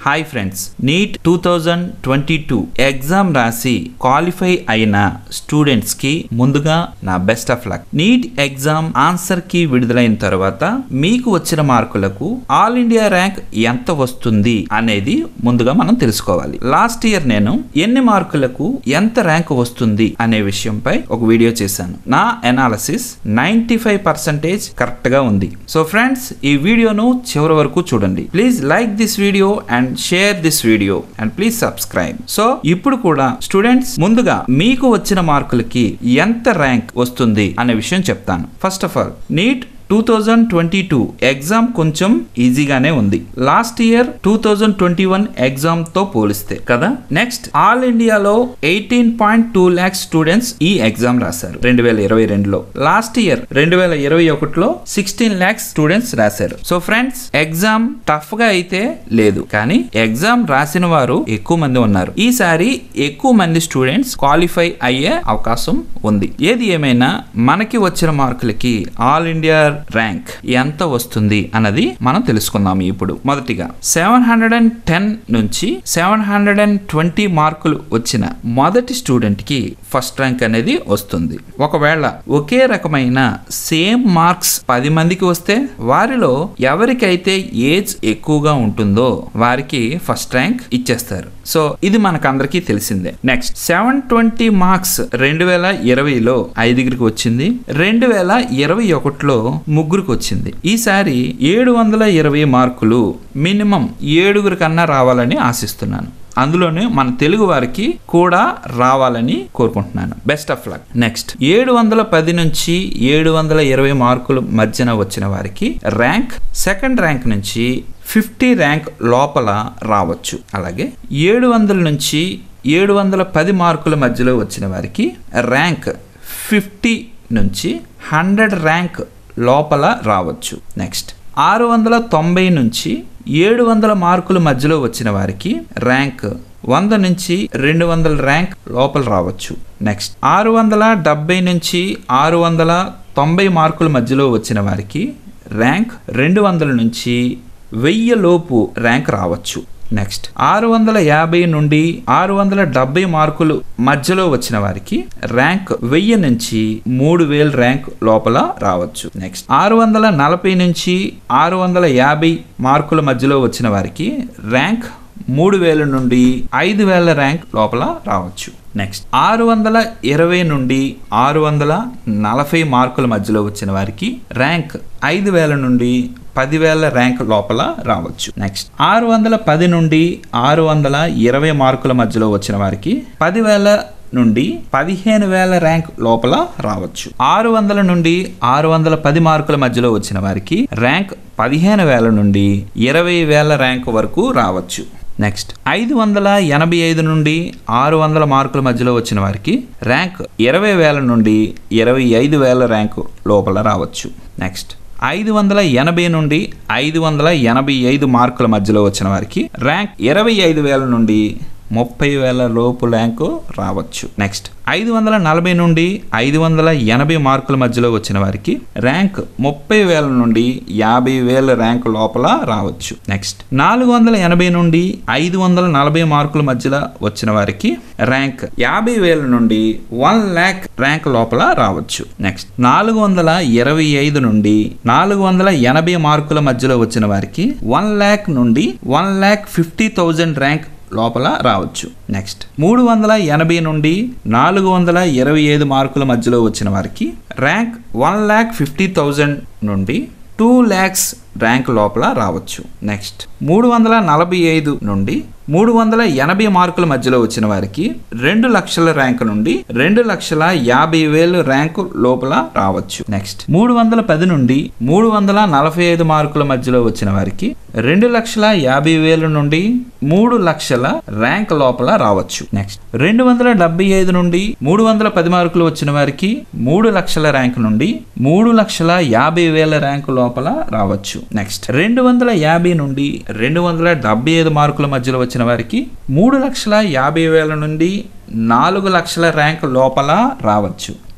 hi friends NEET two thousand twenty two exam రాసి qualify అయిన students కి ముందుగా నా best of luck NEET exam answer key విడుదలైన తర్వాత మీకు వచ్చిన మార్కులకు ఆల్ ఇండియా ర్యాంక్ ఎంత వస్తుంది అనేది ముందుగా మనం తెలుసుకోవాలి లాస్ట్ ఇయర్ నేను ఎన్ని మార్కులకు ఎంత ర్యాంక్ వస్తుంది అనే విషయంపై ఒక వీడియో చేశాను నా analysis ninety five percentage correct గా ఉంది సో ఫ్రెండ్స్ ఈ వీడియోను చివరి వరకు చూడండి please like this video and share this video and please subscribe so ఇప్పుడు కూడా స్టూడెంట్స్ ముందుగా మీకు వచ్చిన మార్కులకి ఎంత ర్యాంక్ వస్తుంది అనే విషయం చెప్తాను first of all NEET two thousand twenty two exam కొంచెం ఈజీగానే ఉంది last year two thousand twenty one exam తో పోలిస్తే కదా నెక్స్ట్ ఆల్ ఇండియాలో eighteen point two lakhs students ఈ ఎగ్జామ్ రాశారు రెండు వేల ఇరవై రెండులో లాస్ట్ ఇయర్ రెండు వేల ఇరవై ఒకటిలో సిక్స్టీన్ ల్యాక్స్ స్టూడెంట్స్ రాశారు సో ఫ్రెండ్స్ ఎగ్జామ్ టఫ్ గా అయితే లేదు కానీ ఎగ్జామ్ రాసిన వారు ఎక్కువ మంది ఉన్నారు ఈసారి ఎక్కువ మంది స్టూడెంట్స్ క్వాలిఫై అయ్యే అవకాశం ఉంది ఏది ఏమైనా మనకి వచ్చిన మార్కులకి ఆల్ ఇండియా ర్యాంక్ ఎంత వస్తుంది అన్నది మనం తెలుసుకుందాం ఇప్పుడు మొదటిగా సెవెన్ హండ్రెడ్ అండ్ టెన్ నుంచి సెవెన్ హండ్రెడ్ అండ్ ట్వంటీ మార్కులు వచ్చిన మొదటి స్టూడెంట్ కి ఫస్ట్ ర్యాంక్ అనేది వస్తుంది ఒకవేళ ఒకే రకమైన సేమ్ మార్క్స్ పది మందికి వస్తే వారిలో ఎవరికైతే ఏజ్ ఎక్కువగా ఉంటుందో వారికి ఫస్ట్ ర్యాంక్ ఇచ్చేస్తారు సో ఇది మనకందరికీ తెలిసిందే నెక్స్ట్ సెవెన్ ట్వంటీ మార్క్స్ రెండు వేల ఇరవైలో ఐదుగురికి వచ్చింది రెండు వేల ఇరవై ఒకటిలో ముగ్గురికి వచ్చింది ఈసారి ఏడు వందల ఇరవై మార్కులు మినిమం ఏడుగురి కన్నా రావాలని ఆశిస్తున్నాను అందులోనే మన తెలుగు వారికి కూడా రావాలని కోరుకుంటున్నాను బెస్ట్ ఆఫ్ లక్ నెక్స్ట్ ఏడు వందల పది నుంచి ఏడు వందల ఇరవై మార్కుల మధ్యన వచ్చిన వారికి ర్యాంక్ సెకండ్ ర్యాంక్ నుంచి ఫిఫ్టీ ర్యాంక్ లోపల రావచ్చు అలాగే ఏడు వందల నుంచి ఏడు వందల పది మార్కుల మధ్యలో వచ్చిన వారికి ర్యాంక్ ఫిఫ్టీ నుంచి హండ్రెడ్ ర్యాంక్ లోపల రావచ్చు నెక్స్ట్ ఆరు వందల తొంభై నుంచి ఏడు వందల మార్కుల మధ్యలో వచ్చిన వారికి ర్యాంక్ వంద నుంచి రెండు వందల ర్యాంక్ లోపల రావచ్చు నెక్స్ట్ ఆరు వందల డెబ్బై నుంచి ఆరు వందల తొంభై మార్కుల మధ్యలో వచ్చిన వారికి ర్యాంక్ రెండు వందల నుంచి వెయ్యి లోపు ర్యాంక్ రావచ్చు నెక్స్ట్ ఆరు వందల యాభై నుండి ఆరు వందల డెబ్బై మార్కులు మధ్యలో వచ్చిన వారికి ర్యాంక్ వెయ్యి నుంచి మూడు వేల ర్యాంక్ లోపల రావచ్చు నెక్స్ట్ ఆరు వందల నలభై నుంచి ఆరు వందల యాభై మార్కుల మధ్యలో వచ్చిన వారికి ర్యాంక్ మూడు వేల నుండి ఐదు వేల ర్యాంక్ లోపల రావచ్చు నెక్స్ట్ ఆరు వందల ఇరవై నుండి ఆరు వందల నలభై మార్కుల మధ్యలో వచ్చిన వారికి ర్యాంక్ ఐదు వేల నుండి పదివేల ర్యాంక్ లోపల రావచ్చు నెక్స్ట్ ఆరు వందల పది నుండి ఆరు వందల ఇరవై మార్కుల మధ్యలో వచ్చిన వారికి పదివేల నుండి పదిహేను వేల ర్యాంక్ లోపల రావచ్చు ఆరు వందల నుండి ఆరు వందల పది మార్కుల మధ్యలో వచ్చిన వారికి ర్యాంక్ పదిహేను వేల నుండి ఇరవై వేల ర్యాంక్ వరకు రావచ్చు నెక్స్ట్ ఐదు వందల ఎనభై ఐదు నుండి ఆరు వందల మార్కుల మధ్యలో వచ్చిన వారికి ర్యాంక్ ఇరవై వేల నుండి ఇరవై ఐదు వేల ర్యాంకు లోపల రావచ్చు నెక్స్ట్ ఐదు వందల ఎనభై నుండి ఐదు వందల ఎనభై ఐదు మార్కుల మధ్యలో వచ్చిన వారికి ర్యాంక్ ఇరవై ఐదు వేల నుండి ముప్పై వేల లోపు ర్యాంకు రావచ్చు నెక్స్ట్ ఐదు వందల నలభై నుండి ఐదు వందల ఎనభై మార్కుల మధ్యలో వచ్చిన వారికి ర్యాంక్ ముప్పై వేల నుండి యాభై వేల ర్యాంక్ లోపల రావచ్చు నెక్స్ట్ నాలుగు వందల ఎనభై నుండి ఐదు వందల నలభై మార్కుల మధ్యలో వచ్చిన వారికి ర్యాంక్ యాభై వేల నుండి వన్ ల్యాక్ ర్యాంక్ లోపల రావచ్చు నెక్స్ట్ నాలుగు వందల ఇరవై ఐదు నుండి నాలుగు వందల ఎనభై మార్కుల మధ్యలో వచ్చిన వారికి వన్ ల్యాక్ నుండి one lakh fifty thousand rank లోపల రావచ్చు నెక్స్ట్ మూడు వందల ఎనభై నుండి నాలుగు వందల ఇరవై ఐదు మార్కుల మధ్యలో వచ్చిన వారికి rank one lakh fifty thousand నుండి టూ ల్యాక్స్ ర్యాంక్ లోపల రావచ్చు నెక్స్ట్ మూడు వందల నలభై ఐదు నుండి మూడు వందల ఎనభై మార్కుల మధ్యలో వచ్చిన వారికి రెండు లక్షల ర్యాంక్ నుండి రెండు లక్షల యాభై వేలు ర్యాంకు లోపల రావచ్చు నెక్స్ట్ మూడు వందల పది నుండి మూడు వందల నలభై ఐదు మార్కుల మధ్యలో వచ్చిన వారికి రెండు లక్షల యాభై వేల నుండి మూడు లక్షల ర్యాంక్ లోపల రావచ్చు నెక్స్ట్ రెండు వందల డెబ్బై ఐదు నుండి మూడు వందల పది మార్కులు వచ్చిన వారికి మూడు లక్షల ర్యాంక్ నుండి మూడు లక్షల యాభై వేల ర్యాంకు లోపల రావచ్చు నెక్స్ట్ రెండు వందల యాభై నుండి రెండు వందల డెబ్బై ఐదు మార్కుల మధ్యలో వచ్చిన వారికి మూడు లక్షల యాభై వేల నుండి నాలుగు లక్షల ర్యాంక్ లోపల రావచ్చు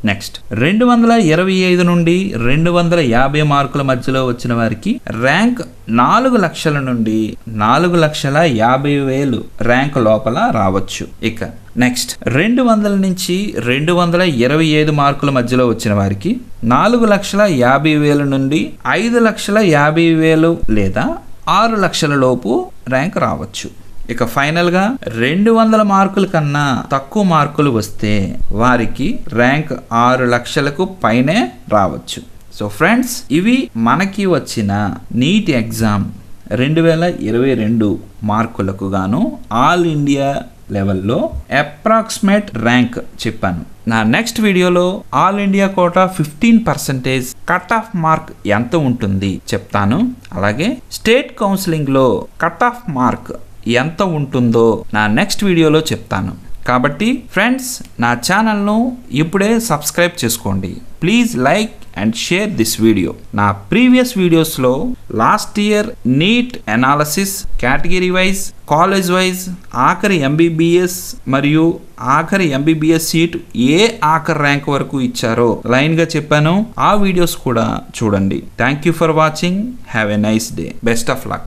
నెక్స్ట్ రెండు వందల ఇరవై ఐదు నుండి రెండు వందల యాభై మార్కుల మధ్యలో వచ్చిన వారికి ర్యాంక్ నాలుగు లక్షల నుండి నాలుగు లక్షల యాభై వేలు ర్యాంక్ లోపల రావచ్చు ఇక నెక్స్ట్ రెండు వందల నుంచి రెండు వందల ఇరవై ఐదు మార్కుల మధ్యలో వచ్చిన వారికి నాలుగు లక్షల యాభై వేల నుండి ఐదు లక్షల యాభై వేలు లేదా ఆరు లక్షల లోపు ర్యాంక్ రావచ్చు ఇక ఫైనల్గా రెండు వందల మార్కుల కన్నా తక్కువ మార్కులు వస్తే వారికి ర్యాంక్ ఆరు లక్షలకు పైనే రావచ్చు సో ఫ్రెండ్స్ ఇవి మనకి వచ్చిన నీట్ ఎగ్జామ్ రెండు వేల ఇరవై రెండు మార్కులకు గాను ఆల్ ఇండియా లెవెల్లో అప్రాక్సిమేట్ ర్యాంక్ చెప్పాను నా నెక్స్ట్ వీడియోలో all India quota fifteen percentage cut off mark ఎంత ఉంటుంది చెప్తాను అలాగే స్టేట్ కౌన్సిలింగ్లో కట్ ఆఫ్ మార్క్ ఎంత ఉంటుందో నా నెక్స్ట్ వీడియోలో చెప్తాను కాబట్టి ఫ్రెండ్స్ నా ఛానల్ను ఇప్పుడే సబ్స్క్రైబ్ చేసుకోండి please like and share this video నా ప్రీవియస్ వీడియోస్లో last year NEET analysis category wise college wise ఆఖరి ఎంబీబీఎస్ మరియు ఆఖరి ఎంబీబీఎస్ సీట్ ఏ ఆఖరి ర్యాంక్ వరకు ఇచ్చారో లైన్గా చెప్పాను ఆ వీడియోస్ కూడా చూడండి thank you for watching have a nice day best of luck